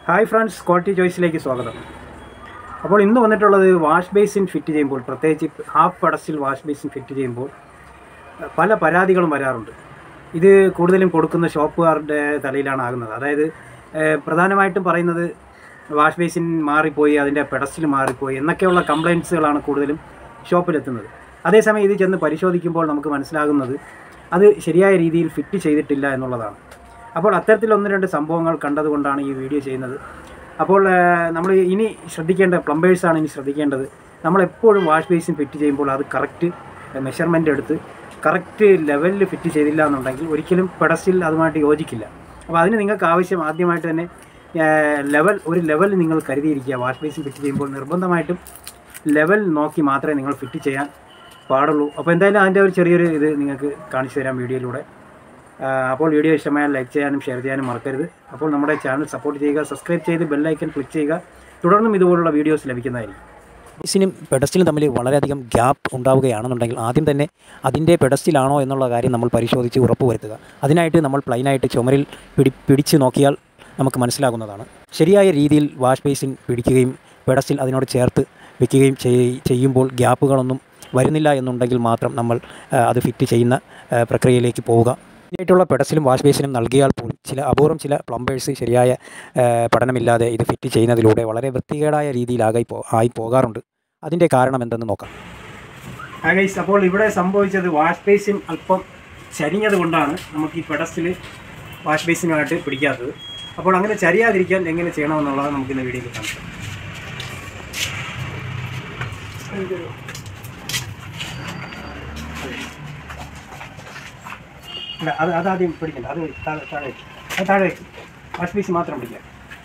Hi friends quality ചോയ്സിലേക്ക് സ്വാഗതം അപ്പോൾ ഇന്ന് വന്നിട്ടുള്ളത് വാഷ് ബേസിൻ ഫിറ്റ് ചെയ്യുമ്പോൾ പ്രത്യേകിച്ച് ഹാഫ് പടസിൽ വാഷ് ബേസിൻ ഫിറ്റ് ചെയ്യുമ്പോൾ അഹ്, പല പരാതികളും വരാറുണ്ട് ഇത് കൂടുതലും കൊടുക്കുന്ന ഷോപ്പുകാരുടെ തലയിലാണ് ആകുന്നത് അതായത് ഏഹ്, പ്രധാനമായിട്ടും പറയുന്നത് വാഷ് ബേസിൻ മാറിപ്പോയി അതിൻ്റെ പെടസ്റ്റിൽ മാറിപ്പോയി എന്നൊക്കെയുള്ള കംപ്ലയിൻസുകളാണ് കൂടുതലും ഷോപ്പിലെത്തുന്നത് അതേസമയം ഇത് ചെന്ന് പരിശോധിക്കുമ്പോൾ നമുക്ക് മനസ്സിലാകുന്നത് അത് ശരിയായ രീതിയിൽ ഫിറ്റ് ചെയ്തിട്ടില്ല എന്നുള്ളതാണ് അപ്പോൾ അത്തരത്തിൽ ഒന്ന് രണ്ട് സംഭവങ്ങൾ കണ്ടതുകൊണ്ടാണ് ഈ വീഡിയോ ചെയ്യുന്നത് അപ്പോൾ നമ്മൾ ഇനി ശ്രദ്ധിക്കേണ്ട പ്ലംബേഴ്സാണ് ഇനി ശ്രദ്ധിക്കേണ്ടത് നമ്മളെപ്പോഴും വാഷ് ബേസിൻ ഫിറ്റ് ചെയ്യുമ്പോൾ അത് കറക്റ്റ് മെഷർമെൻ്റ് എടുത്ത് കറക്റ്റ് ലെവലിൽ ഫിറ്റ് ചെയ്തില്ല എന്നുണ്ടെങ്കിൽ ഒരിക്കലും പെടസ്റ്റിൽ അതുമായിട്ട് യോജിക്കില്ല അപ്പോൾ അതിന് നിങ്ങൾക്ക് ആവശ്യം ആദ്യമായിട്ട് തന്നെ ലെവൽ ഒരു ലെവൽ നിങ്ങൾ കരുതിയിരിക്കുക വാഷ് ബേസിൻ ഫിറ്റ് ചെയ്യുമ്പോൾ നിർബന്ധമായിട്ടും ലെവൽ നോക്കി മാത്രമേ നിങ്ങൾ ഫിറ്റ് ചെയ്യാൻ പാടുള്ളൂ അപ്പോൾ എന്തായാലും അതിൻ്റെ ഒരു ചെറിയൊരു ഇത് നിങ്ങൾക്ക് കാണിച്ചു തരാം വീഡിയോയിലൂടെ ആ, അപ്പോൾ വീഡിയോ ഇഷ്ടമായാൽ ലൈക്ക് ചെയ്യാനും ഷെയർ ചെയ്യാനും മറക്കരുത് അപ്പോൾ നമ്മുടെ ചാനൽ സപ്പോർട്ട് ചെയ്യുക സബ്സ്ക്രൈബ് ചെയ്ത് ബെല്ലൈക്കൻ ക്ലിക്ക് ചെയ്യുക തുടർന്നും ഇതുപോലുള്ള വീഡിയോസ് ലഭിക്കുന്നതായിരിക്കും ബേസിനും പെഡസ്റ്റിലും തമ്മിൽ വളരെയധികം ഗ്യാപ്പ് ഉണ്ടാവുകയാണെന്നുണ്ടെങ്കിൽ ആദ്യം തന്നെ അതിൻ്റെ പെഡസ്റ്റിലാണോ എന്നുള്ള കാര്യം നമ്മൾ പരിശോധിച്ച് ഉറപ്പുവരുത്തുക അതിനായിട്ട് നമ്മൾ പ്ലെയിനായിട്ട് ചുമരിൽ പിടി പിടിച്ച് നോക്കിയാൽ നമുക്ക് മനസ്സിലാകുന്നതാണ് ശരിയായ രീതിയിൽ വാഷ് ബേസിൻ പിടിക്കുകയും പെഡസ്റ്റിൽ അതിനോട് ചേർത്ത് വെക്കുകയും ചെയ്- ചെയ്യുമ്പോൾ ഗ്യാപ്പുകളൊന്നും വരുന്നില്ല എന്നുണ്ടെങ്കിൽ മാത്രം നമ്മൾ ആ, അത് ഫിറ്റ് ചെയ്യുന്ന ആ, പ്രക്രിയയിലേക്ക് പോവുക ആയിട്ടുള്ള പെഡസിലും വാഷ് ബേസിനും നൽകിയാൽ പോലും ചില അപൂർവം ചില പ്ലംബേഴ്സ് ശരിയായ ആ, പഠനമില്ലാതെ ഇത് ഫിറ്റ് ചെയ്യുന്നതിലൂടെ വളരെ വൃത്തികേടായ രീതിയിലാകായി പോ ആയി പോകാറുണ്ട് അതിൻ്റെ കാരണം എന്തെന്ന് നോക്കാം ഗൈസ് അപ്പോൾ ഇവിടെ സംഭവിച്ചത് വാഷ് ബേസിൻ അല്പം ചരിഞ്ഞത് കൊണ്ടാണ് നമുക്ക് ഈ പെഡസ്റ്റിൽ വാഷ് ബേസിനുമായിട്ട് പിടിക്കാത്തത് അപ്പോൾ അങ്ങനെ ചരിയാതിരിക്കാൻ എങ്ങനെ ചെയ്യണമെന്നുള്ളത് നമുക്ക് ഇന്ന് വീഡിയോയിൽ കാണിക്കാം അല്ല അത് അതാദ്യം പിടിക്കണ്ട അത് താഴെ താഴെ വെക്ക്. അത് താഴെ വെക്ക് വാഷ് ബേസിൻ മാത്രം പിടിക്കാം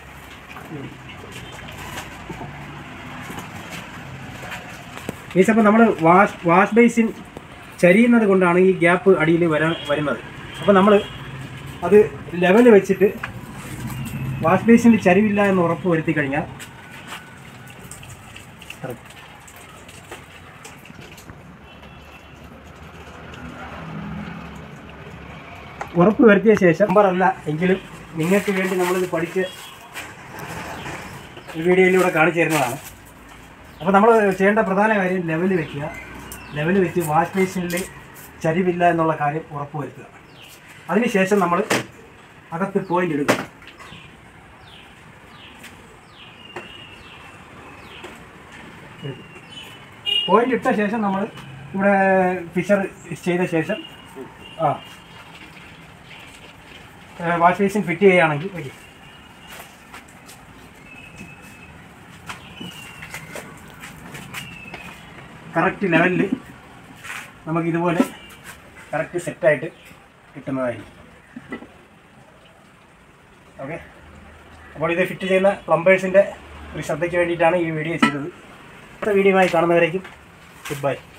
മീൻസ് അപ്പോൾ നമ്മൾ വാഷ് വാഷ് ബേസിൻ ചരിയുന്നത് കൊണ്ടാണ് ഈ ഗ്യാപ്പ് അടിയിൽ വരാൻ വരുന്നത് അപ്പോൾ നമ്മൾ അത് ലെവൽ വെച്ചിട്ട് വാഷ് ബേസിൻ്റെ ചരിവില്ല എന്ന് ഉറപ്പ് വരുത്തി കഴിഞ്ഞാൽ correct. ഉറപ്പ് വരുത്തിയ ശേഷം നമ്പറല്ല എങ്കിലും നിങ്ങൾക്ക് വേണ്ടി നമ്മളിത് പഠിച്ച് ഈ വീഡിയോയിലൂടെ കാണിച്ചു തരുന്നതാണ് അപ്പോൾ നമ്മൾ ചെയ്യേണ്ട പ്രധാന കാര്യം ലെവൽ വെക്കുക ലെവൽ വെച്ച് വാഷ് ബേസിനിൽ ചരിവില്ല എന്നുള്ള കാര്യം ഉറപ്പ് വരുത്തുക അതിനുശേഷം നമ്മൾ അകത്ത് പോയിന്റ് ഇടുക പോയിന്റ് ഇട്ട ശേഷം നമ്മൾ ഇവിടെ ഫിഷർ ചെയ്ത ശേഷം ആ വാഷ് ബേസിൻ ഫിറ്റ് ചെയ്യുകയാണെങ്കിൽ വരും കറക്റ്റ് ലെവലിൽ നമുക്ക് ഇതുപോലെ കറക്റ്റ് സെറ്റായിട്ട് കിട്ടുന്നതായിരിക്കും ഓക്കെ അപ്പോൾ ഇത് ഫിറ്റ് ചെയ്യുന്ന പ്ലംബേഴ്സിൻ്റെ ഒരു ശ്രദ്ധയ്ക്ക് വേണ്ടിയിട്ടാണ് ഈ വീഡിയോ ചെയ്തത് അടുത്ത വീഡിയോയുമായി കാണുന്നവരേക്കും ഗുഡ് ബൈ